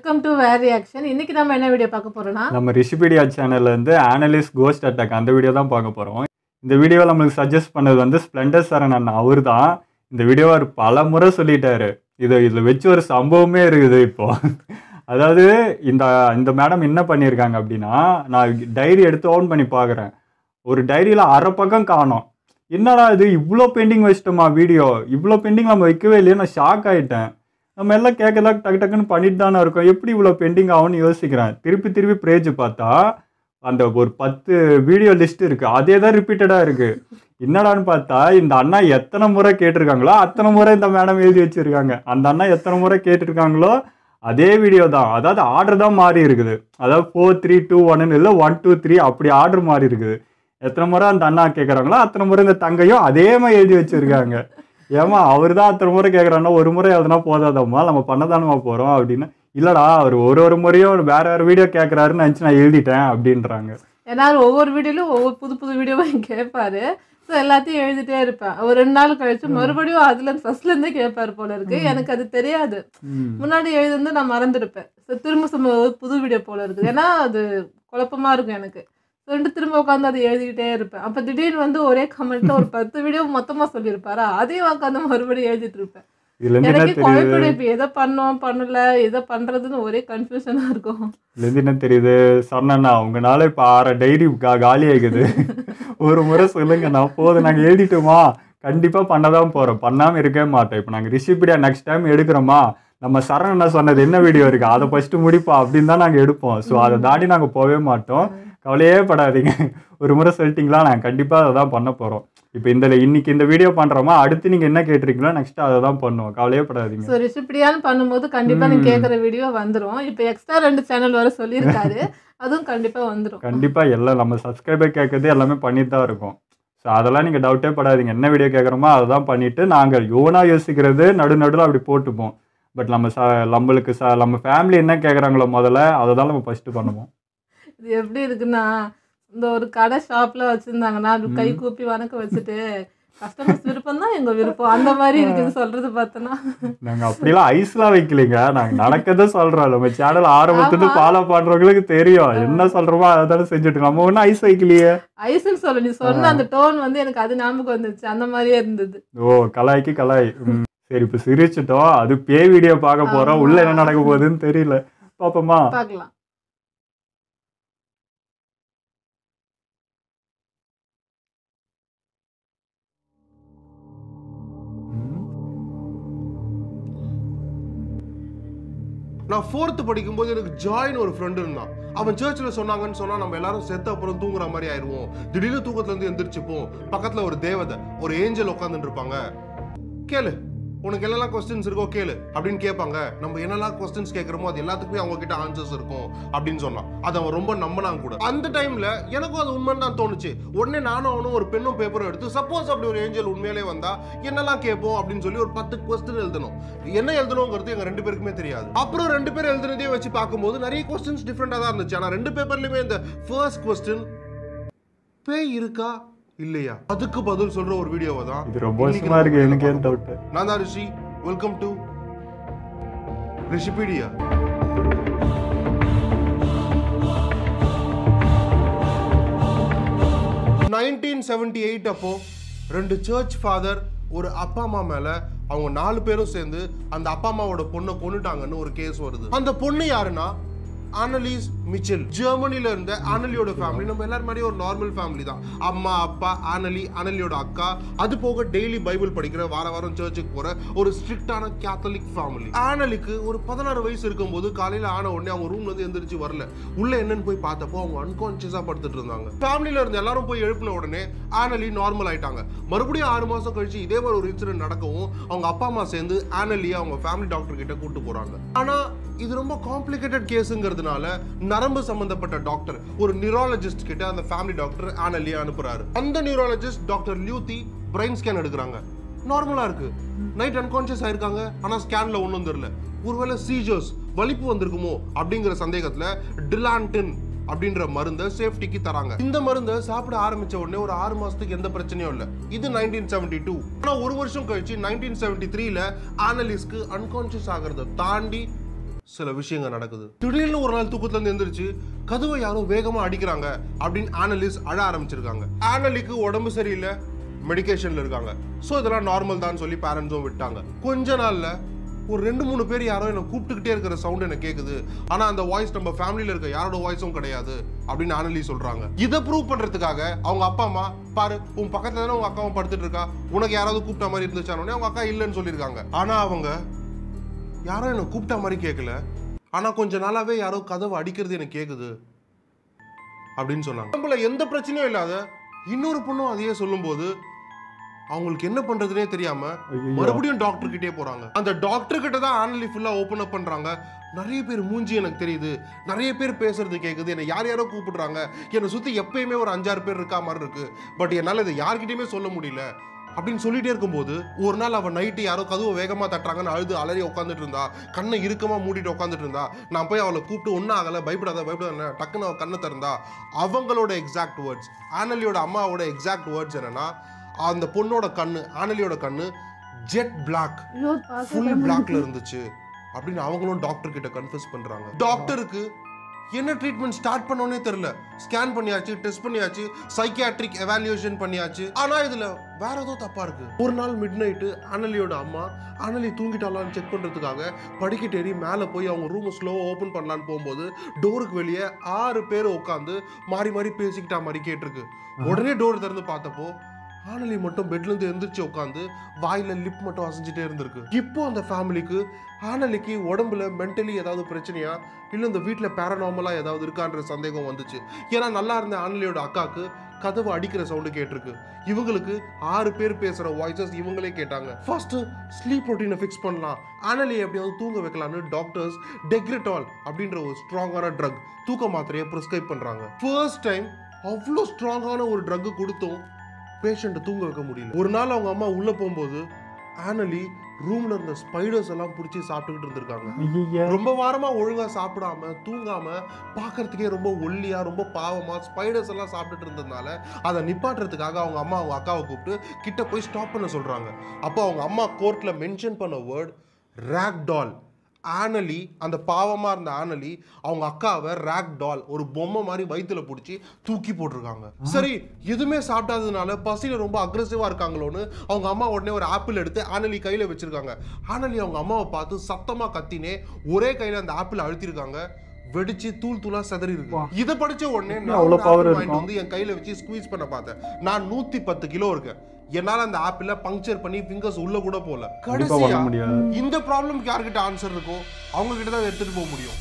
Welcome to where reaction இன்னைக்கு நம்ம என்ன வீடியோ பார்க்க போறோம்னா நம்ம ரிஷிபீடியா சேனல்ல இருந்து ஆனலிஸ்ட் கோஸ்ட் அட்டாக் அந்த வீடியோ தான் பார்க்க போகிறோம் இந்த வீடியோவில் நம்மளுக்கு சஜஸ்ட் பண்ணது வந்து ஸ்ப்ளெண்டர் சரண் அண்ணா அவர் தான் இந்த வீடியோவை அவர் பல முறை சொல்லிட்டாரு இது இதில் வச்சு ஒரு சம்பவமே இருக்குது இப்போ அதாவது இந்த இந்த மேடம் என்ன பண்ணியிருக்காங்க அப்படின்னா நான் டைரி எடுத்து ஓன் பண்ணி பார்க்குறேன் ஒரு டைரியில் அரை பக்கம் காணோம் என்னடா இது இவ்வளோ பெண்டிங் வச்சிட்டோமா வீடியோ இவ்வளோ பெண்டிங் நம்ம வைக்கவே இல்லையே நான் ஷாக் ஆகிட்டேன் நம்ம எல்லாம் கேட்கலாம் டக்கு டக்குன்னு பண்ணிட்டு தானே இருக்கோம் எப்படி இவ்வளோ பெண்டிங் ஆகும்னு யோசிக்கிறேன் திருப்பி திருப்பி பேஜ் பார்த்தா அந்த ஒரு பத்து வீடியோ லிஸ்ட் இருக்கு அதே தான் ரிப்பீட்டடாக இருக்கு என்னடான்னு பார்த்தா இந்த அண்ணா எத்தனை முறை கேட்டிருக்காங்களோ அத்தனை முறை இந்த மேடம் எழுதி வச்சிருக்காங்க அந்த அண்ணா எத்தனை முறை கேட்டிருக்காங்களோ அதே வீடியோ தான் அதாவது ஆர்டர் தான் மாறி இருக்குது அதாவது ஃபோர் த்ரீ டூ ஒன்னு இல்லை ஒன் டூ த்ரீ அப்படி ஆர்டர் மாறி இருக்குது எத்தனை முறை அந்த அண்ணா கேட்குறாங்களோ அத்தனை முறை இந்த தங்கையும் அதே மாதிரி எழுதி வச்சிருக்காங்க ஏமா அவர் தான் அத்தனை முறை கேட்குறாங்கன்னா ஒரு முறை எழுதுனா போதாதம்மா நம்ம பண்ணதானமா போகிறோம் அப்படின்னு இல்லடா அவர் ஒரு ஒரு முறையும் வேற வேற வீடியோ கேட்குறாருன்னு நினச்சி நான் எழுதிட்டேன் அப்படின்றாங்க ஏன்னா அவர் ஒவ்வொரு வீடியோலையும் ஒவ்வொரு புது புது வீடியோவும் கேட்பாரு ஸோ எல்லாத்தையும் எழுதிட்டே இருப்பேன் ஒரு ரெண்டு நாள் கழிச்சு மறுபடியும் அதுல ஃபர்ஸ்ட்ல இருந்தே கேட்பாரு போல இருக்கு எனக்கு அது தெரியாது ம். முன்னாடி எழுதுந்து நான் மறந்துருப்பேன் ஸோ திரும்ப சும்மா ஒரு புது வீடியோ போல இருக்குது ஏன்னா அது குழப்பமா இருக்கும் எனக்கு சொல்லிட்டு திரும்ப உட்காந்து அதை எழுதிக்கிட்டே இருப்பேன் அப்போ திடீர்னு வந்து ஒரே கமெண்ட்ல ஒரு பத்து வீடியோ மொத்தமா சொல்லியிருப்பாரா அதையும் உட்காந்து மறுபடியும் எழுதிட்டு இருப்பேன் இதுலேருந்து என்ன எனக்கு தெரியுது குழப்பிடும் இப்போ எதை பண்ணோம் பண்ணல எதை பண்றதுன்னு ஒரே கன்ஃபியூஷனா இருக்கும் இதுலேருந்து என்ன தெரியுது சொன்னேண்ணா உங்களால இப்போ ஆற டைரி கா காலி ஆகுது ஒரு முறை சொல்லுங்க நான் போதும் நாங்கள் எழுதிட்டோமா கண்டிப்பாக பண்ண தான் போகிறோம் பண்ணாமல் இருக்கவே மாட்டோம் இப்போ நாங்கள் ரிஷிபீடியா நெக்ஸ்ட் டைம் எடுக்கிறோமா நம்ம சரண் அண்ணா சொன்னது என்ன வீடியோ இருக்கு அதை ஃபஸ்ட்டு முடிப்போம் அப்படின்னு தான் நாங்கள் எடுப்போம் ஸோ அதை தாண்டி நாங்கள் போகவே மாட்டோம் கவலையே படாதீங்க ஒரு முறை சொல்லிட்டீங்களா நாங்கள் கண்டிப்பாக அதை தான் பண்ண போகிறோம் இப்போ இந்த இன்னைக்கு இந்த வீடியோ பண்ணுறோமா அடுத்து நீங்கள் என்ன கேட்டிருக்கீங்களோ நெக்ஸ்ட் அதை தான் பண்ணுவோம் கவலையே படாதீங்க ஸோ ரிஷிப்பிடியான்னு பண்ணும்போது கண்டிப்பா நீங்க கேட்குற வீடியோ வந்துரும் இப்போ எக்ஸ்ட்ரா ரெண்டு சேனல் வர சொல்லியிருக்காரு அதுவும் கண்டிப்பா வந்துரும் கண்டிப்பாக எல்லாம் நம்ம சப்ஸ்கிரைபர் கேட்கறது எல்லாமே பண்ணிட்டு தான் இருக்கோம் ஸோ அதெல்லாம் நீங்கள் டவுட்டே படாதீங்க என்ன வீடியோ கேட்குறோமோ அதை தான் பண்ணிட்டு நாங்கள் யோனா யோசிக்கிறது நடு நடுவில் அப்படி போட்டுப்போம் பட் நம்ம ச நம்மளுக்கு ச நம்ம ஃபேமிலி என்ன கேட்குறாங்களோ முதல்ல அதை தான் நம்ம ஃபஸ்ட்டு பண்ணுவோம் இது எப்படி இருக்குன்னா இந்த ஒரு கடை ஷாப்ல வச்சிருந்தாங்கன்னா அது கை கூப்பி வணக்க வச்சுட்டு கஸ்டமர்ஸ் விருப்பம் தான் எங்க விருப்பம் அந்த மாதிரி இருக்குது சொல்றது பார்த்தோன்னா நாங்கள் அப்படிலாம் ஐஸ்லாம் வைக்கலைங்க நாங்கள் நடக்கதை சொல்கிறோம் நம்ம சேனல் ஆரம்பத்துலேருந்து ஆமா. ஃபாலோ பண்ணுறவங்களுக்கு தெரியும் என்ன சொல்கிறோமோ அதை தானே செஞ்சுட்டு இருக்கோம். நம்ம ஒன்றும் ஐஸ் வைக்கலையே ஐஸ்ன்னு சொல்ல நீ சொன்ன அந்த டோன் வந்து எனக்கு அது ஞாபகம் வந்துச்சு அந்த மாதிரியே இருந்தது ஓ கலாய்க்கு கலாய் ம். சரி இப்போ சிரிச்சிட்டோம் அது பேய் வீடியோ பார்க்க போகிறோம் உள்ள என்ன நடக்க போகுதுன்னு தெரியல பாப்போமா பார்க்கலாம் நான் ஃபோர்த்து படிக்கும்போது எனக்கு ஜாயின் ஒரு ஃப்ரெண்டு இருந்தான் அவன் சர்ச்சில் சொன்னாங்கன்னு சொன்னா நம்ம எல்லாரும் செத்த அப்புறம் தூங்குற மாதிரி ஆயிருவோம் திடீர்னு தூக்கத்துல இருந்து எந்திரிச்சுப்போம் பக்கத்துல ஒரு தேவதை ஒரு ஏஞ்சல் உட்காந்துட்டு இருப்பாங்க கேளு உனக்கு என்னெல்லாம் கொஸ்டின்ஸ் இருக்கோ கேளு அப்படின்னு கேட்பாங்க நம்ம என்னெல்லாம் கொஸ்டின்ஸ் கேட்குறோமோ அது எல்லாத்துக்குமே அவங்க கிட்ட ஆன்சர்ஸ் இருக்கும் அப்படின்னு சொன்னான் அதை அவன் ரொம்ப நம்பினான் கூட அந்த டைம்ல எனக்கும் அது உண்மைன்னு தான் தோணுச்சு உடனே நானும் அவனும் ஒரு பெண்ணும் பேப்பரும் எடுத்து சப்போஸ் அப்படி ஒரு ஏஞ்சல் உண்மையிலே வந்தா என்னெல்லாம் கேட்போம் அப்படின்னு சொல்லி ஒரு பத்து கொஸ்டின் எழுதணும் என்ன எழுதணுங்கிறது எங்க ரெண்டு பேருக்குமே தெரியாது அப்புறம் ரெண்டு பேர் எழுதுனதே வச்சு பார்க்கும்போது நிறைய கொஸ்டின்ஸ் டிஃப்ரெண்டா தான் இருந்துச்சு ஆனா ரெண்டு பேப்பர்லயுமே இந்த ஃபர்ஸ்ட் கொஸ்டின் பேய் இருக்கா இல்லையா அதுக்கு பதில் சொல்ற ஒரு வீடியோவை தான் இது ரொம்ப இன்னைக்கு வருஷமா இருக்கு நம்ம எனக்கு ஏன் பார்க்க டவுட் நான் தான் Rishi welcome to Rishipedia nineteen seventy eight அப்போ ரெண்டு சர்ச் ஃபாதர் ஒரு அப்பா அம்மா மேல அவங்க நாலு பேரும் சேர்ந்து அந்த அப்பா அம்மாவோட பொண்ணை கொன்னுட்டாங்கன்னு ஒரு கேஸ் வருது அந்த பொண்ணு யாருன்னா ஆனலிஸ் மிச்சல் ஜெர்மனில இருந்த ஆனலியோட ஃபேமிலி நம்ம எல்லாரும் மாதிரி ஒரு நார்மல் ஃபேமிலி தான் அம்மா அப்பா ஆனலி ஆனலியோட அக்கா அது போக டெய்லி பைபிள் படிக்கிற வார வாரம் சர்ச்சுக்கு போற ஒரு ஸ்ட்ரிக்டான கேத்தலிக் ஃபேமிலி ஆனலிக்கு ஒரு பதினாறு வயசு இருக்கும்போது காலையில ஆன உடனே அவங்க ரூம்ல இருந்து எந்திரிச்சு வரல உள்ள என்னன்னு போய் பார்த்தப்போ அவங்க அன்கான்சியஸா படுத்துட்டு இருந்தாங்க ஃபேமிலில இருந்த எல்லாரும் போய் எழுப்பின உடனே ஆனலி நார்மல் ஆயிட்டாங்க மறுபடியும் ஆறு மாசம் கழிச்சு இதே மாதிரி ஒரு இன்சிடென்ட் நடக்கவும் அவங்க அப்பா அம்மா சேர்ந்து ஆனலியை அவங்க ஃபேமிலி டாக்டர் கிட்ட கூட்டு போறாங்க ஆனா இது ரொம்ப காம்ப்ளிகேட்டட் கேஸுங்கிறதுனால நரம்பு சம்பந்தப்பட்ட டாக்டர் ஒரு நியூராலஜிஸ்ட் கிட்ட அந்த ஃபேமிலி டாக்டர் ஆனலியை அனுப்புறாரு அந்த neurologist doctor Luthy brain scan எடுக்கிறாங்க நார்மலா இருக்கு நைட் அன்கான்சியஸ் ஆயிருக்காங்க ஆனா ஸ்கேன்ல ஒண்ணும் தெரியல ஒருவேளை சீஜர்ஸ் வலிப்பு வந்திருக்குமோ அப்படிங்கிற சந்தேகத்துல டிலான்டின் அப்படின்ற மருந்தை சேஃப்டிக்கு தராங்க இந்த மருந்தை சாப்பிட ஆரம்பிச்ச உடனே ஒரு ஆறு மாசத்துக்கு எந்த பிரச்சனையும் இல்ல இது நைன்டீன் செவன்டி டூ ஆனா ஒரு வருஷம் கழிச்சு நைன்டீன் செவன்டி த்ரீல ஆனலிஸ்க்கு அன்கான்சியஸ் ஆகிறத தாண்டி சில விஷயங்கள் நடக்குது திடீர்னு ஒரு நாள் தூக்கத்துல இருந்து எந்திரிச்சு கதவை யாரோ வேகமா அடிக்கிறாங்க அப்படின்னு ஆனலிஸ் அழ ஆரம்பிச்சிருக்காங்க ஆனலிக்கு உடம்பு சரியில்லை மெடிகேஷன்ல இருக்காங்க ஸோ இதெல்லாம் நார்மல் தான் சொல்லி பேரண்ட்ஸும் விட்டாங்க கொஞ்ச நாள்ல ஒரு ரெண்டு மூணு பேர் யாரோ என்ன கூப்பிட்டுக்கிட்டே இருக்கிற சவுண்ட் எனக்கு கேக்குது ஆனா அந்த வாய்ஸ் நம்ம ஃபேமிலியில இருக்க யாரோட வாய்ஸும் கிடையாது அப்படின்னு ஆனலி சொல்றாங்க இதை ப்ரூவ் பண்றதுக்காக அவங்க அப்பா அம்மா பாரு உன் பக்கத்துல தானே உங்க அக்காவும் படுத்துட்டு இருக்கா உனக்கு யாராவது கூப்பிட்ட மாதிரி இருந்துச்சானே அவங்க அக்கா இல்லைன்னு சொல்லியிருக்காங்க ஆனா அவங்க யாரோ என்ன கூப்பிட்ட மாதிரி கேட்கல ஆனா கொஞ்ச நாளாவே யாரோ கதவை அடிக்கிறது எனக்கு கேக்குது அப்படின்னு சொன்னாங்க நம்மள எந்த பிரச்சனையும் இல்லாத இன்னொரு பொண்ணும் அதையே சொல்லும்போது அவங்களுக்கு என்ன பண்றதுனே தெரியாம ஐயையோ. மறுபடியும் டாக்டர் கிட்டே போறாங்க அந்த டாக்டர் கிட்ட தான் ஆனலி ஃபுல்லா ஓபன் அப் பண்றாங்க நிறைய பேர் மூஞ்சி எனக்கு தெரியுது நிறைய பேர் பேசுறது கேக்குது என்னை யார் யாரோ கூப்பிடுறாங்க என்னை சுத்தி எப்பயுமே ஒரு அஞ்சாறு பேர் இருக்கா மாதிரி இருக்கு பட் என்னால இதை யார்கிட்டயுமே சொல்ல முடியல அப்படின்னு சொல்லிட்டே இருக்கும்போது ஒரு நாள் அவன் நைட்டு யாரோ கதவை வேகமா தட்டுறாங்கன்னு அழுது அலறி உட்காந்துட்டு இருந்தா கண்ணை இறுக்கமா மூடிட்டு உட்காந்துட்டு இருந்தா நான் போய் அவளை கூப்பிட்டு ஒன்றும் ஆகலை பயப்படாத பயப்படாத டக்குன்னு அவன் கண்ணை திறந்தா அவங்களோட எக்ஸாக்ட் வேர்ட்ஸ் ஆனலியோட அம்மாவோட எக்ஸாக்ட் வேர்ட்ஸ் என்னன்னா அந்த பொண்ணோட கண்ணு ஆனலியோட கண்ணு ஜெட் பிளாக் ஐயோ பார்க்க ஃபுல் பிளாக்ல இருந்துச்சு அப்படின்னு அவங்களும் டாக்டர் கிட்ட கன்ஃபர்ஸ் பண்றாங்க டாக்டருக்கு என்ன ட்ரீட்மெண்ட் ஸ்டார்ட் பண்ணோனே தெரியல ஸ்கேன் பண்ணியாச்சு டெஸ்ட் பண்ணியாச்சு சைக்கியாட்ரிக் எவாலுவேஷன் பண்ணியாச்சு ஆனா இதுல வேற ஏதோ தப்பா இருக்கு ஒரு நாள் மிட் நைட்டு அனலியோட அம்மா அனலி தூங்கிட்டாலான்னு செக் பண்றதுக்காக படிக்கட்டு ஏறி மேல போய் அவங்க ரூம் ஸ்லோவா ஓபன் பண்ணலான்னு போகும்போது டோருக்கு வெளியே ஆறு பேர் உட்காந்து மாறி மாறி பேசிக்கிட்டா மாதிரி கேட்டிருக்கு உடனே டோர் திறந்து பார்த்தப்போ ஆனலி மட்டும் பெட்ல இருந்து எந்திரிச்சு உட்காந்து வாயில லிப் மட்டும் அசைஞ்சிட்டே இருந்திருக்கு இப்போ அந்த ஃபேமிலிக்கு ஆனலிக்கு உடம்புல மென்டலி ஏதாவது பிரச்சனையா இல்ல இந்த வீட்ல பேரநார்மலா ஏதாவது இருக்கான்ற சந்தேகம் வந்துச்சு ஏன்னா நல்லா இருந்த ஆனலியோட அக்காக்கு கதவு அடிக்கிற சவுண்டு கேட்டிருக்கு இவங்களுக்கு ஆறு பேர் பேசுற வாய்ஸஸ் இவங்களே கேட்டாங்க ஃபர்ஸ்ட் ஸ்லீப் ரொட்டீனை ஃபிக்ஸ் பண்ணலாம் ஆனலியை எப்படியாவது தூங்க வைக்கலாம்னு டாக்டர்ஸ் டெக்ரிட்டால் அப்படின்ற ஒரு ஸ்ட்ராங்கான ட்ரக் தூக்க மாத்திரையை ப்ரிஸ்கிரைப் பண்றாங்க ஃபர்ஸ்ட் டைம் அவ்வளோ ஸ்ட்ராங்கான ஒரு ட்ரக் கொடுத்தும் பேஷண்ட்டை தூங்க வைக்க முடியல ஒரு நாள் அவங்க அம்மா உள்ள போகும்போது ஆனலி ரூம்ல இருந்த ஸ்பைடர்ஸ் எல்லாம் பிடிச்சி சாப்பிட்டுக்கிட்டு இருந்திருக்காங்க ஐயையே. ரொம்ப வாரமா ஒழுங்கா சாப்பிடாம தூங்காம பார்க்கறதுக்கே ரொம்ப ஒல்லியா ரொம்ப பாவமா ஸ்பைடர்ஸ் எல்லாம் சாப்பிட்டுட்டு இருந்ததுனால அதை நிப்பாட்டுறதுக்காக அவங்க அம்மா அவங்க அக்காவை கூப்பிட்டு கிட்ட போய் ஸ்டாப் பண்ண சொல்றாங்க அப்போ அவங்க அம்மா கோர்ட்ல மென்ஷன் பண்ண வேர்ட் ரேக் டால் ஆனலி அந்த பாவமா இருந்த ஆனலி அவங்க அக்காவை ரேக் டால் ஒரு பொம்மை மாதிரி வயித்துல பிடிச்சி தூக்கி போட்டிருக்காங்க சரி எதுவுமே சாப்பிடாததுனால பசியில ரொம்ப அக்ரெசிவா இருக்காங்களோன்னு அவங்க அம்மா உடனே ஒரு ஆப்பிள் எடுத்து ஆனலி கையில வச்சிருக்காங்க ஆனலி அவங்க அம்மாவை பார்த்து சத்தமா கத்தினே ஒரே கையில அந்த ஆப்பிள் அழுத்திருக்காங்க வெடிச்சு தூள் தூளா செதறி இருக்கு இதை படிச்ச உடனே நான் அவ்வளவு ஒரு power apple இருக்கும். வாங்கிட்டு வந்து என் கையில வச்சு ஸ்குவீஸ் பண்ண பார்த்தேன் நான் நூத்தி பத்து கிலோ இருக்கேன் என்னால அந்த ஆப்பிள பங்க்சர் பண்ணி ஃபிங்கர்ஸ் உள்ள கூட போல கண்டிப்பா பண்ண கடைசியா முடியாது இந்த ப்ராப்ளம்க்கு யார்கிட்ட ஆன்சர் இருக்கோ அவங்க கிட்ட தான் எடுத்துட்டு போக முடியும்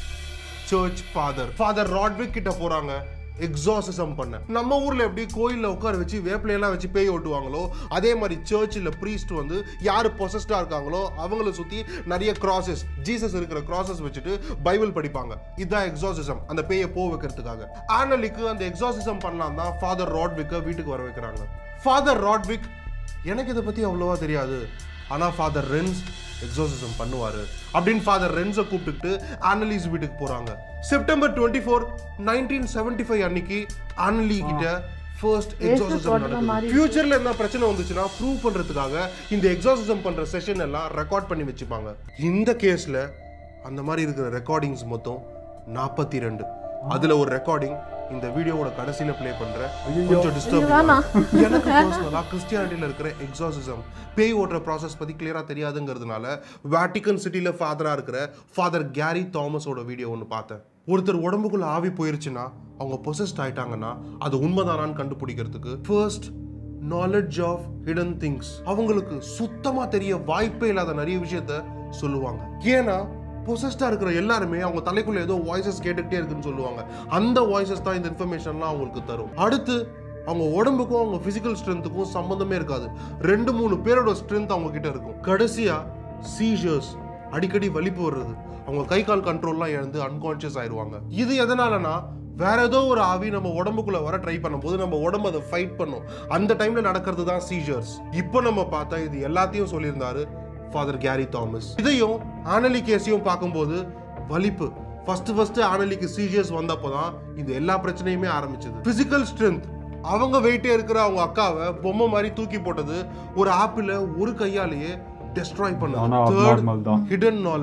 சர்ச் ஃபாதர் ஃபாதர் ராட்விக் கிட்ட போறாங்க எக்ஸாசிசம் பண்ண நம்ம ஊர்ல எப்படி கோயில்ல உட்கார வச்சு வேப்பிலையெல்லாம் வச்சு பேய் ஓட்டுவாங்களோ அதே மாதிரி சர்ச்சில் ப்ரீஸ்ட் வந்து யாரு பொசஸ்டா இருக்காங்களோ அவங்கள சுத்தி நிறைய கிராசஸ் ஜீசஸ் இருக்கிற கிராசஸ் வச்சுட்டு பைபிள் படிப்பாங்க இதுதான் எக்ஸாசிசம் அந்த பேயை போ வைக்கிறதுக்காக ஆனலிக்கு அந்த எக்ஸாசிசம் பண்ணலாம் தான் ஃபாதர் ராட்விக்கை வீட்டுக்கு வர வைக்கிறாங்க ஃபாதர் ராட்விக் எனக்கு இதை பத்தி அவ்வளவா தெரியாது ஆனா ஃபாதர் ரென்ஸ் எக்ஸாசிசம் பண்ணுவாரு அப்படின்னு ஃபாதர் ரென்ஸை கூப்பிட்டுக்கிட்டு ஆனலிஸ் வீட்டுக்கு போறாங்க September twenty four nineteen seventy five அன்னைக்கு ஆனலி கிட்ட ஃபர்ஸ்ட் எக்ஸாசிசம் தோட்டம் நடக்குது மாதிரி. ஃபியூச்சர்ல என்ன பிரச்சனை வந்துச்சுன்னா ப்ரூவ் பண்றதுக்காக இந்த எக்ஸாசிசம் பண்ற செஷன் எல்லாம் ரெக்கார்ட் பண்ணி வச்சுப்பாங்க இந்த கேஸ்ல அந்த மாதிரி இருக்கிற ரெக்கார்டிங்ஸ் மொத்தம் நாற்பத்தி ரெண்டு அதுல ஒரு ரெக்கார்டிங் இந்த வீடியோவோட கடைசியில ப்ளே பண்றேன் கொஞ்சம் டிஸ்டர்ப் வேணாம். எனக்கு பர்சனலா கிறிஸ்டியானிட்டியில இருக்கிற எக்ஸாசிசம் பேய் ஓட்டுற ப்ராசஸ் பத்தி கிளியரா தெரியாதுங்கிறதுனால வேட்டிகன் சிட்டில ஃபாதரா இருக்கிற ஃபாதர் கேரி தாமஸோட வீடியோ ஒன்று பார்த்தேன் ஒருத்தர் உடம்புக்குள்ள ஆவி போயிருச்சுன்னா அவங்க பொசஸ்ட் ஆயிட்டாங்கன்னா அது உண்மைதானான்னு கண்டுபிடிக்கிறதுக்கு first knowledge of hidden things அவங்களுக்கு சுத்தமா தெரிய வாய்ப்பே இல்லாத நிறைய விஷயத்த சொல்லுவாங்க ஏன்னா பொசஸ்டா இருக்கிற எல்லாருமே அவங்க தலைக்குள்ள ஏதோ வாய்ஸஸ் கேட்டுக்கிட்டே இருக்குன்னு சொல்லுவாங்க அந்த வாய்ஸஸ் தான் இந்த இன்ஃபர்மேஷன்லாம் அவங்களுக்கு தரும் அடுத்து அவங்க உடம்புக்கும் அவங்க பிசிக்கல் ஸ்ட்ரென்த்துக்கும் சம்பந்தமே இருக்காது ரெண்டு மூணு பேரோட ஸ்ட்ரென்த் அவங்க கிட்ட இருக்கும் கடைசியா சீஜர்ஸ் அடிக்கடி வலிப்பு வர்றது அவங்க கை கால் கண்ட்ரோல்லாம் இழந்து அன்கான்ஷியஸ் ஆயிடுவாங்க இது எதனாலனா வேற ஏதோ ஒரு ஆவி நம்ம உடம்புக்குள்ள வர ட்ரை பண்ணும்போது நம்ம உடம்பு அதை ஃபைட் பண்ணும் அந்த டைம்ல நடக்கிறது தான் சீஜர்ஸ் இப்போ நம்ம பார்த்தா இது எல்லாத்தையும் சொல்லியிருந்தாரு ஃபாதர் கேரி தாமஸ் இதையும் ஆனலி கேஸையும் பார்க்கும்போது வலிப்பு ஃபர்ஸ்ட் ஃபர்ஸ்ட் ஆனலிக்கு சீஜர்ஸ் வந்தப்போ தான் இந்த எல்லா பிரச்சனையுமே ஆரம்பிச்சது பிசிக்கல் ஸ்ட்ரென்த் அவங்க வெயிட்டே இருக்கிற அவங்க அக்காவை பொம்மை மாதிரி தூக்கி போட்டது ஒரு ஆப்பிள ஒரு கையாலேயே டெஸ்ட்ராய் ஆனா பண்ணது abnormal தான். ஹிடன் நாலேஜ்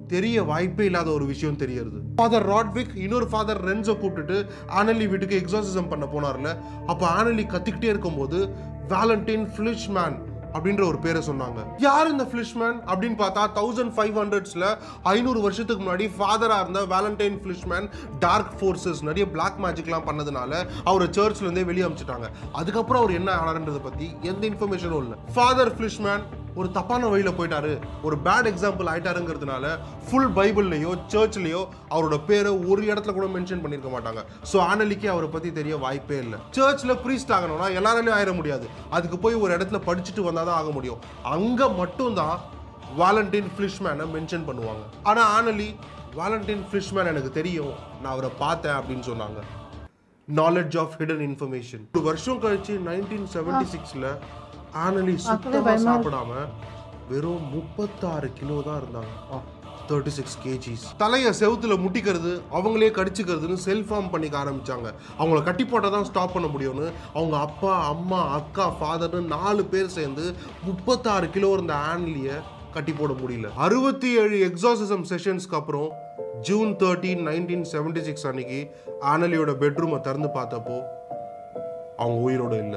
தெரிய வாய்ப்பே இல்லாத ஒரு விஷயம் தெரியறது ஃபாதர் ராட்விக் இன்னொரு ஃபாதர் ரென்ஸை கூப்பிட்டுட்டு ஆனலி வீட்டுக்கு எக்ஸாசிசம் பண்ண போனார்ல அப்போ ஆனலி கத்திக்கிட்டே இருக்கும்போது வேலண்டைன் ஃபிளிஷ்மேன் அப்படின்ற ஒரு பேரை சொன்னாங்க யார் இந்த ஃபிளிஷ்மேன் அப்படின்னு பார்த்தா தௌசண்ட் ஃபைவ் ஹண்ட்ரட்ஸ்ல ஐநூறு வருஷத்துக்கு முன்னாடி ஃபாதரா இருந்த வேலண்டைன் ஃபிளிஷ்மேன் டார்க் ஃபோர்ஸஸ் நிறைய பிளாக் மேஜிக்லாம் பண்ணதுனால அவரை சர்ச்ல இருந்தே வெளியே அமிச்சிட்டாங்க அதுக்கப்புறம் அவர் என்ன ஆனாருன்றதை பத்தி எந்த இன்ஃபர்மேஷனும் இல்லை ஃபாதர் ஃபிளிஷ்மேன் ஒரு தப்பான வழியில போயிட்டாரு ஒரு பேட் எக்ஸாம்பிள் ஆயிட்டாருங்கிறதுனால ஃபுல் பைபிள்லயோ சர்ச்லயோ அவரோட பேரை ஒரு இடத்துல கூட மென்ஷன் பண்ணிருக்க மாட்டாங்க ஸோ ஆனலிக்கு அவரை பத்தி தெரிய வாய்ப்பே இல்லை சர்ச்ல ப்ரீஸ்ட் ஆகணும்னா எல்லாராலையும் ஆயிட முடியாது அதுக்கு போய் ஒரு இடத்துல படிச்சுட்டு வந்தால் தான் ஆக முடியும் அங்க மட்டும்தான் வாலண்டின் ஃபிளிஷ்மேனை மென்ஷன் பண்ணுவாங்க ஆனா ஆனலி வாலண்டின் ஃபிளிஷ்மேன் எனக்கு தெரியும் நான் அவரை பார்த்தேன் அப்படின்னு சொன்னாங்க நாலேஜ் ஆஃப் ஹிடன் இன்ஃபர்மேஷன் ஒரு வருஷம் கழிச்சு நைன்டீன் செவன்டி சிக்ஸ்ல ஆனலி சுத்தமா சாப்பிடாம வெறும் முப்பத்தாறு கிலோ தான் இருந்தாங்க தேர்ட்டி சிக்ஸ் கேஜிஸ் தலையை செவுத்துல முட்டிக்கிறது அவங்களே கடிச்சுக்கிறதுன்னு செல்ஃப் ஃபார்ம் பண்ணிக்க ஆரம்பிச்சாங்க அவங்கள கட்டி போட்டால் தான் ஸ்டாப் பண்ண முடியும்னு அவங்க அப்பா அம்மா அக்கா ஃபாதர்னு நாலு பேர் சேர்ந்து முப்பத்தாறு கிலோ இருந்த ஆன்லியை கட்டி போட முடியல அறுபத்தி ஏழு எக்ஸாசிசம் செஷன்ஸ்க்கு அப்புறம் June thirteen nineteen seventy six அன்னைக்கு ஆனலியோட பெட்ரூமை திறந்து பார்த்தப்போ அவங்க உயிரோட இல்லை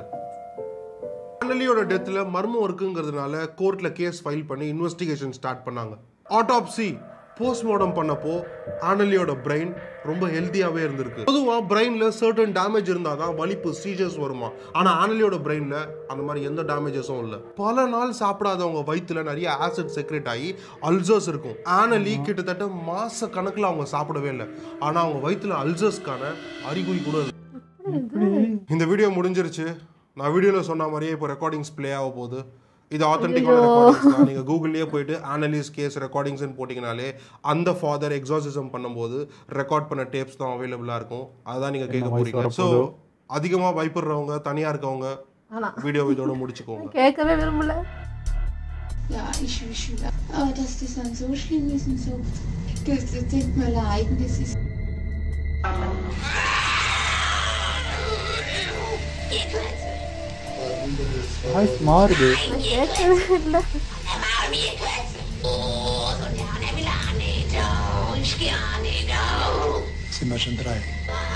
ஆனலியோட டெத்தில் மர்மம் இருக்குங்கிறதுனால கோர்ட்டில் கேஸ் ஃபைல் பண்ணி இன்வெஸ்டிகேஷன் ஸ்டார்ட் பண்ணாங்க ஆட்டாப்சி போஸ்ட்மார்ட்டம் பண்ணப்போ ஆனலியோட பிரெயின் ரொம்ப ஹெல்த்தியாகவே இருந்திருக்கு பொதுவாக பிரெயினில் சர்டன் டேமேஜ் இருந்தால் தான் வலிப்பு சீஜர்ஸ் வருமா ஆனால் ஆனலியோட பிரெயினில் அந்த மாதிரி எந்த டேமேஜஸும் இல்லை பல நாள் சாப்பிடாதவங்க வயிற்றுல நிறைய ஆசிட் செக்ரேட் ஆகி அல்சர்ஸ் இருக்கும் ஆனலி கிட்டத்தட்ட மாச கணக்கில் அவங்க சாப்பிடவே இல்லை ஆனால் அவங்க வயிற்றுல அல்சர்ஸ்க்கான அறிகுறி கூட இருக்கு இந்த வீடியோ முடிஞ்சிருச்சு நான் வீடியோவில் சொன்ன மாதிரியே இப்போ ரெக்கார்டிங்ஸ் ப்ளே ஆக போகுது இது ஆத்தென்டிக்கான ரெக்கார்டிங்ஸ் தான் நீங்கள் கூகுள்லேயே போயிட்டு அனலிஸ் கேஸ் ரெக்கார்டிங்ஸ்னு போட்டிங்கனாலே அந்த ஃபாதர் எக்ஸாசிசம் பண்ணும்போது ரெக்கார்ட் பண்ண டேப்ஸ் தான் அவைலபிளாக இருக்கும் அதுதான் நீங்கள் கேட்க போறீங்க ஸோ அதிகமாக பயப்படுறவங்க தனியாக இருக்கவங்க ஆனா வீடியோ இதோட முடிச்சுக்கோங்க கேட்கவே விரும்பல Ja, ich wünsche mir. Aber dass das dann so schlimm ist und so, das, das tut mir leid. Das ist. Voice மாறுது கேட்கவே இல்லை Sind wir schon drei?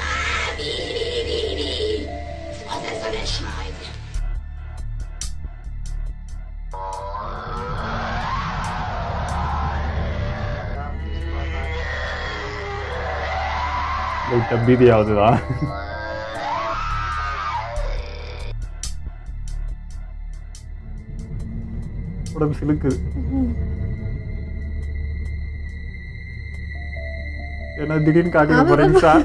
லைட்டாக பீதி ஆகுதுதான் உடம்பு சிலுக்குது ஏன்னா திடீர்னு காட்டிட்டு போறேங்க சார்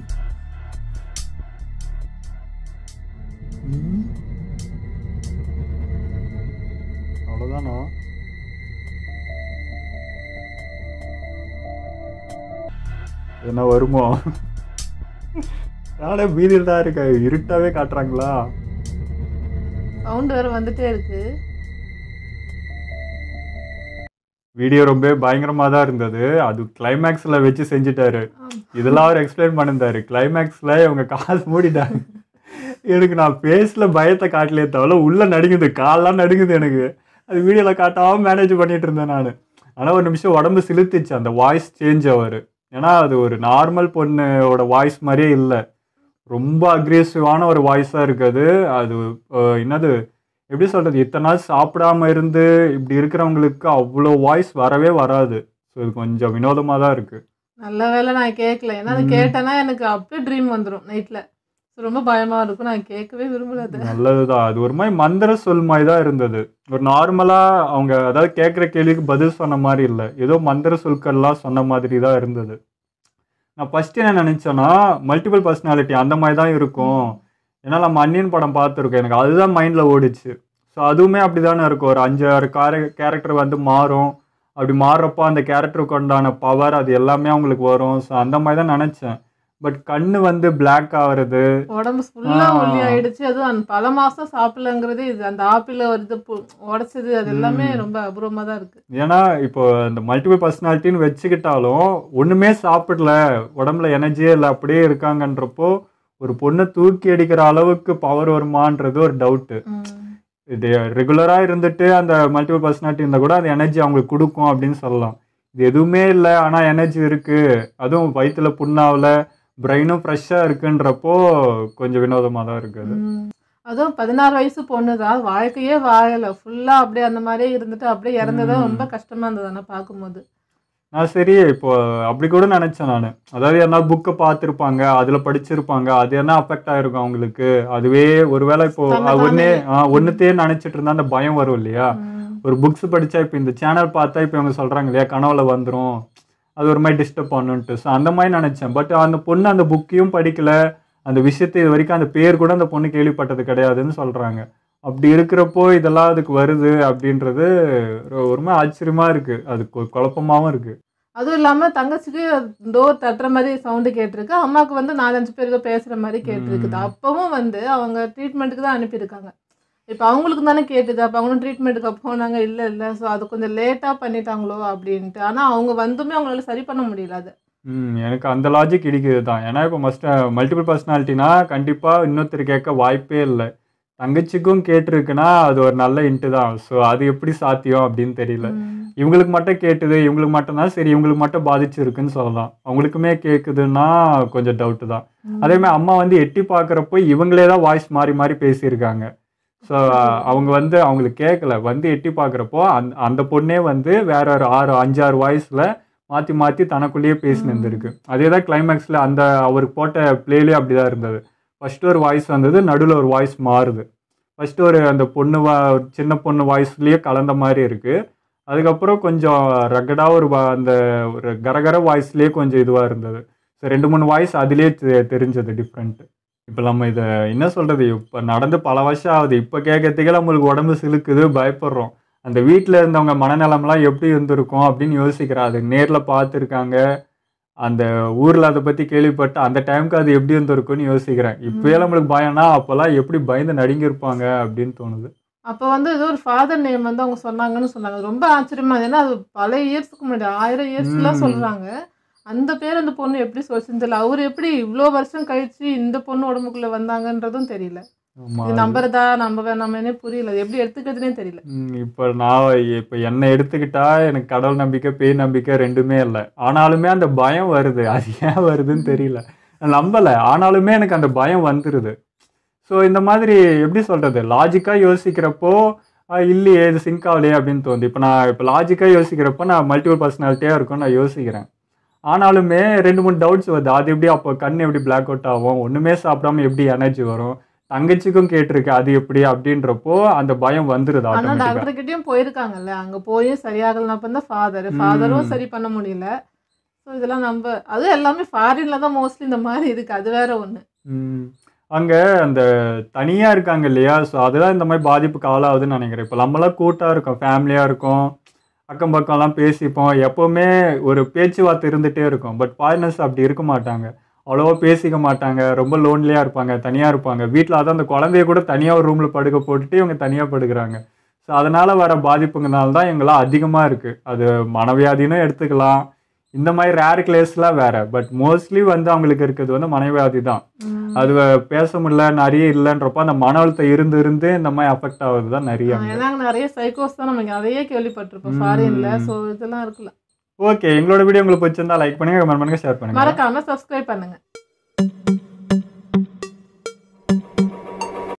அவ்வளோதானா என்ன வருமோ நானே பீதியில் தான் இருக்கேன் இருட்டாவே காட்டுறாங்களா சவுண்ட் வேற வந்துட்டே இருக்கு வீடியோ ரொம்ப பயங்கரமா தான் இருந்தது அது கிளைமேக்ஸ்ல வச்சு செஞ்சுட்டாரு இதெல்லாம் அவர் எக்ஸ்பிளைன் பண்ணிருந்தாரு கிளைமேக்ஸ்ல இவங்க காசு மூடிட்டாங்க எனக்கு நான் ஃபேஸ்ல பயத்தை காட்டலையே தவிர உள்ள நடுங்குது கால்லாம் நடுங்குது எனக்கு அது வீடியோல காட்டாம மேனேஜ் பண்ணிட்டு இருந்தேன் நான் ஆனா ஒரு நிமிஷம் உடம்பு சிலுத்துச்சு அந்த வாய்ஸ் சேஞ்ச் அவர் ஏன்னா அது ஒரு நார்மல் பொண்ணோட வாய்ஸ் மாதிரியே இல்லை ரொம்ப அக்ரெசிவான ஒரு வாய்ஸாக இருக்குது அது அஹ், என்னது எப்படி சொல்கிறது இத்தனை நாள் சாப்பிடாம இருந்து இப்படி இருக்கிறவங்களுக்கு அவ்வளோ வாய்ஸ் வரவே வராது ஸோ இது கொஞ்சம் வினோதமாக தான் இருக்குது நல்ல வேளை நான் கேட்கல ஏன்னா அது கேட்டேன்னா எனக்கு அப்படியே ட்ரீம் வந்துடும் நைட்ல ரொம்ப பயமா இருக்கும் நான் கேட்கவே விரும்பல அது நல்லதுதான் அது ஒரு மாதிரி மந்திர சொல் மாதிரி தான் இருந்தது ஒரு நார்மலாக அவங்க அதாவது கேட்குற கேள்விக்கு பதில் சொன்ன மாதிரி இல்லை ஏதோ மந்திர சொற்கள்லாம் சொன்ன மாதிரி தான் இருந்தது நான் ஃபஸ்ட்டு என்ன நினச்சேன்னா மல்டிபிள் பர்சனாலிட்டி அந்த மாதிரி தான் இருக்கும் ஏன்னா நம்ம அன்னியன் படம் பார்த்துருக்கோம் எனக்கு அதுதான் மைண்டில் ஓடிச்சு ஸோ அதுவுமே அப்படி தானே இருக்கும் ஒரு அஞ்சு ஆறு கார கேரக்டர் வந்து மாறும் அப்படி மாறுறப்போ அந்த கேரக்டருக்கு உண்டான பவர் அது எல்லாமே அவங்களுக்கு வரும் ஸோ அந்த மாதிரி தான் நினச்சேன் பட் கண்ணு வந்து பிளாக் ஆகுறது உடம்பு ஃபுல்லா ஆ. ஒல்லி ஆயிடுச்சு அதுவும் அந்த பல மாசம் சாப்பிடலங்கிறது இது அந்த ஆப்பிள் வருது பு- உடைச்சது அது எல்லாமே ரொம்ப அபூர்வமா தான் இருக்கு ஏன்னா இப்போ இந்த மல்டிபிள் பர்சனாலிட்டின்னு வச்சுக்கிட்டாலும் ஒன்றுமே சாப்பிடல உடம்புல எனர்ஜியே இல்லை அப்படியே இருக்காங்கன்றப்போ ஒரு பொண்ணை தூக்கி அடிக்கிற அளவுக்கு பவர் வருமான்றது ஒரு டவுட்டு ம். இது ரெகுலராக இருந்துட்டு அந்த மல்டிபிள் பர்சனாலிட்டி இருந்தால் கூட அந்த எனர்ஜி அவங்களுக்கு கொடுக்கும் அப்படின்னு சொல்லலாம் இது எதுவுமே இல்லை ஆனால் எனர்ஜி இருக்கு அதுவும் வயிற்றுல புண்ணாவில் பிரெயினும் ஃப்ரெஷ்ஷாக இருக்குன்றப்போ கொஞ்சம் வினோதமாக தான் இருக்குது ம். அதுவும் பதினாறு வயசு பொண்ணு தான் வாழ்க்கையே வாழல ஃபுல்லா அப்படியே அந்த மாதிரியே இருந்துட்டு அப்படியே இறந்ததான் ம். ரொம்ப கஷ்டமா இருந்தது ஆனா பார்க்கும்போது நான் சரி இப்போ அப்படி கூட நினச்சேன் நான் அதாவது என்ன புக்கை பார்த்துருப்பாங்க அதில் படிச்சிருப்பாங்க அது என்ன அஃபெக்ட் ஆயிருக்கும் அவங்களுக்கு அதுவே ஒருவேளை இப்போ தன்னை ஒன்னே தானே. ஒன்றுத்தையே நினச்சிட்டு இருந்தா அந்த பயம் வரும் இல்லையா ம். ஒரு புக்ஸ் படிச்சா இப்போ இந்த சேனல் பார்த்தா இப்போ இவங்க சொல்கிறாங்க இல்லையா கனவுல வந்துடும் அது ஒரு மாதிரி டிஸ்டர்ப் பண்ணுன்ட்டு ஸோ அந்த மாதிரி நினச்சேன் பட் அந்த பொண்ணு அந்த புக்கையும் படிக்கல அந்த விஷயத்தை இது வரைக்கும் அந்த பேர் கூட அந்த பொண்ணு கேள்விப்பட்டது கிடையாதுன்னு சொல்கிறாங்க அப்படி இருக்கிறப்போ இதெல்லாம் அதுக்கு வருது அப்படின்றது ஒரு- ஒரு மாதிரி ஆச்சரியமாக இருக்குது அது கொ- குழப்பமாவும் இருக்குது அதுவும் இல்லாம தங்கச்சிக்கு டோர் தட்டுற மாதிரி சவுண்டு கேட்டிருக்கு அம்மாவுக்கு வந்து நாலஞ்சு பேர் ஏதோ பேசுற மாதிரி கேட்டிருக்குது ம். அப்பவும் வந்து அவங்க ட்ரீட்மெண்ட்டுக்கு தான் அனுப்பியிருக்காங்க இப்போ அவங்களுக்கு தானே கேட்டுது அப்போ அவங்களும் ட்ரீட்மெண்ட்டுக்கு போனாங்க இல்லை இல்லை ஸோ அது கொஞ்சம் லேட்டாக பண்ணிட்டாங்களோ அப்படின்ட்டு ஆனால் அவங்க வந்துமே அவங்களால சரி பண்ண முடியல அது ம் எனக்கு அந்த லாஜிக் இடிக்குது தான் ஏன்னா இப்போ மஸ்ட் மல்டிபிள் பர்சனாலிட்டினா கண்டிப்பாக இன்னொருத்தர் கேட்க வாய்ப்பே இல்லை தங்கச்சிக்கும் கேட்டிருக்குன்னா அது ஒரு நல்ல இன்ட்டு தான் ஸோ அது எப்படி சாத்தியம் அப்படின்னு தெரியல ம். இவங்களுக்கு மட்டும் கேட்டுது இவங்களுக்கு மட்டும்தான் சரி இவங்களுக்கு மட்டும் பாதிச்சிருக்குன்னு சொல்லலாம் அவங்களுக்குமே கேட்குதுன்னா கொஞ்சம் டவுட்டு தான் அதே மாதிரி அம்மா வந்து எட்டி பார்க்குறப்போ இவங்களே தான் வாய்ஸ் மாறி மாறி பேசியிருக்காங்க ஸோ அவங்க வந்து அவங்களுக்கு கேட்கல வந்து எட்டி பார்க்குறப்போ அந்த அந்த பொண்ணே வந்து வேற ஒரு ஆறு அஞ்சாறு வாய்ஸில் மாற்றி மாற்றி தனக்குள்ளேயே பேசினு இருந்திருக்கு அதே தான் கிளைமேக்ஸில் அந்த அவருக்கு போட்ட பிளேலே அப்படி தான் இருந்தது ஃபர்ஸ்ட் ஒரு வாய்ஸ் வந்தது நடுவில் ஒரு வாய்ஸ் மாறுது ஃபர்ஸ்ட் ஒரு அந்த பொண்ணு வா சின்ன பொண்ணு வாய்ஸ்லேயே கலந்த மாதிரி இருக்குது அதுக்கப்புறம் கொஞ்சம் ரகடாக ஒரு வா- அந்த ஒரு கரகர வாய்ஸ்லேயே கொஞ்சம் இதுவாக இருந்தது ஸோ ரெண்டு மூணு வாய்ஸ் அதுலேயே தெ- தெரிஞ்சது டிஃப்ரெண்ட் இப்போ நம்ம இதை என்ன சொல்கிறது இப்போ நடந்து பல வருஷம் ஆகுது இப்போ கேட்கறதுக்கே நம்மளுக்கு உடம்பு சிலுக்குது பயப்படுறோம் அந்த வீட்டில் இருந்தவங்க மனநலம்லாம் எப்படி இருந்திருக்கும் அப்படின்னு யோசிக்கிறேன் அது நேரில் பார்த்துருக்காங்க அந்த ஊரில் அதை பற்றி கேள்விப்பட்டு அந்த டைமுக்கு அது எப்படி இருந்திருக்கும்னு யோசிக்கிறேன் இப்போயே நம்மளுக்கு பயம்னா அப்போல்லாம் எப்படி பயந்து நடுங்கியிருப்பாங்க அப்படின்னு தோணுது அப்போ வந்து ஏதோ ஒரு ஃபாதர் நேம் வந்து அவங்க சொன்னாங்கன்னு சொன்னாங்க ரொம்ப ஆச்சரியமா இருந்தது. ஏன்னா அது பல இயர்ஸ்க்கு முன்னாடி ஆயிரம் இயர்ஸ்லாம் ம். சொல்றாங்க அந்த பேர் அந்த பொண்ணு எப்படி சொல்லிச்சுன்னு தெரியல அவர் எப்படி இவ்வளோ வருஷம் கழிச்சு இந்த பொண்ணு உடம்புக்குள்ள வந்தாங்கன்றதும் தெரியல ஆமா, இது அது- நம்புறதா நம்ப வேணாமேனே புரியல அது எப்படி எடுத்துக்கிறதுனே தெரியல ம், இப்போ நான் இப்போ என்னை எடுத்துக்கிட்டா எனக்கு கடவுள் நம்பிக்கை பேய் நம்பிக்கை ரெண்டுமே இல்லை ஆனாலுமே அந்த பயம் வருது அது ஏன் வருதுன்னு தெரியல நான் நம்பலை ஆனாலுமே எனக்கு அந்த பயம் வந்துடுது ஸோ இந்த மாதிரி எப்படி சொல்கிறது லாஜிக்காக யோசிக்கிறப்போ ஆ, இல்லையே இது சிங்க் ஆகலையே அப்படின்னு தோணுது இப்போ நான் இப்போ லாஜிக்காக யோசிக்கிறப்போ நான் மல்டிபிள் பர்சனாலிட்டியாக இருக்கும்னு நான் யோசிக்கிறேன் ஆனாலுமே ரெண்டு மூணு டவுட்ஸ் வருது அது எப்படி அப்போ கண் எப்படி பிளாக் அவுட் ஆகும் ஒன்றுமே சாப்பிடாம எப்படி எனர்ஜி வரும் தங்கச்சிக்கும் கேட்டிருக்கு அது எப்படி அப்படின்றப்போ அந்த பயம் வந்துடுது ஆனா ஆட்டோமேட்டிக்காக டாக்டர் கிட்டயும் போயிருக்காங்கல்ல அங்க போயும் சரியாகலாம் அப்ப தான் ஃபாதர் ஃபாதரும் ம். சரி பண்ண முடியல ஸோ இதெல்லாம் நம்ம அது எல்லாமே ஃபாரின்ல தான் மோஸ்ட்லி இந்த மாதிரி இருக்கு அது வேற ஒண்ணு ம். அங்க அந்த தனியா இருக்காங்க இல்லையா ஸோ அதுதான் இந்த மாதிரி பாதிப்புக்கு ஆளாகுதுன்னு நினைக்கிறேன் இப்போ நம்மளாம் கூட்டா இருக்கோம் ஃபேமிலியா இருக்கோம் அக்கம் பக்கம்லாம் பேசிப்போம் எப்போவுமே ஒரு பேச்சுவார்த்தை இருந்துகிட்டே இருக்கும் பட் ஃபாரினர்ஸ் அப்படி இருக்க மாட்டாங்க அவ்வளோவா பேசிக்க மாட்டாங்க ரொம்ப லோன்லியாக இருப்பாங்க தனியாக இருப்பாங்க வீட்டில் அதான் அந்த குழந்தைய கூட தனியாக ஒரு ரூமில் படுக்க போட்டுட்டு இவங்க தனியாக படுக்கிறாங்க ஸோ அதனால் வர பாதிப்புங்கனால தான் எங்களாம் அதிகமாக இருக்குது அது மனவியாதினும் எடுத்துக்கலாம் இந்த மாதிரி ரேர் கிளேஸ்லாம் வேற பட் மோஸ்ட்லி வந்து அவங்களுக்கு இருக்கிறது வந்து மனவியாதி தான் அது பேச முடியல நிறைய இல்லைன்றப்போ அந்த மன அழுத்தம் இருந்து இருந்து இந்த மாதிரி அஃபெக்ட் ஆகுது தான் நிறைய ஆஹ் ஏன்னா அங்க நிறைய சைக்கோஸ் தான் நம்ம நிறைய கேள்விப்பட்டிருப்போம் ம். ஃபாரின்ல ஸோ இதெல்லாம் இருக்குல்ல ஓகே எங்களோட வீடியோ உங்களுக்கு பிடிச்சிருந்தா லைக் பண்ணுங்க கமெண்ட் பண்ணுங்க ஷேர் பண்ணுங்க மறக்காம சப்ஸ்கிரைப் பண்ணுங்க